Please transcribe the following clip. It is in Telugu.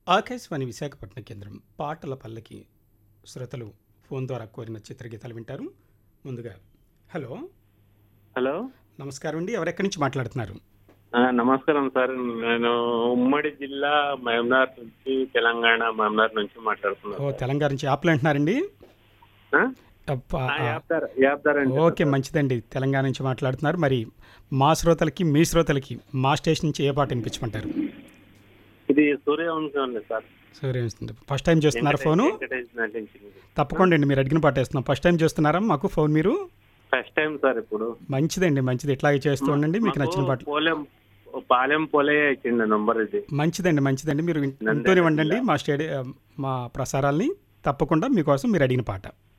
ఆకాశవాణి విశాఖపట్నం కేంద్రం పాటల పల్లకి శ్రోతలు ఫోన్ ద్వారా కోరిన చిత్రగీతాలు వింటారు ముందుగా హలో హలో నమస్కారం అండి ఎవరెక్కడి నుంచి మాట్లాడుతున్నారు ఆ, నమస్కారం సార్ నేను ఉమ్మడి జిల్లా మహమ్నార్ నుంచి తెలంగాణ మహమ్నార్ నుంచి ఓ మాట్లాడుతున్నాను తెలంగాణ నుంచి యాప్లో అంటున్నారండి ఆ? అబ్బా, ఆ, యాప్దార్ యాప్దార్ అండి ఓకే మంచిదండి తెలంగాణ నుంచి మాట్లాడుతున్నారు మరి మా శ్రోతలకి మీ శ్రోతలకి మా స్టేషన్ నుంచి ఏ పాట వినిపించమంటారు ఇది సూర్యవంశం అండి సార్ సూర్య ఫస్ట్ టైం చేస్తున్నారు ఫోను వెంకటేష్ నటించింది తప్పకుండా అండి మీరు అడిగిన పాట వేస్తున్నాం ఫస్ట్ టైం చేస్తున్నారా మాకు ఫోన్ మీరు ఫస్ట్ టైం సార్ ఇప్పుడు మంచిదండి మంచిది ఇట్లాగే చేస్తూ ఉండండి మీకు నచ్చిన పాట పోలెం పాలెం పోలే ఇచ్చిండు నంబర్ ఇది మంచిదండి మంచిదండి మీరు విన్- నంద్యాల వింటూనే ఉండండి జిల్లా. మా స్టేడియం మా ప్రసారాల్ని తప్పకుండా మీకోసం మీరు అడిగిన పాట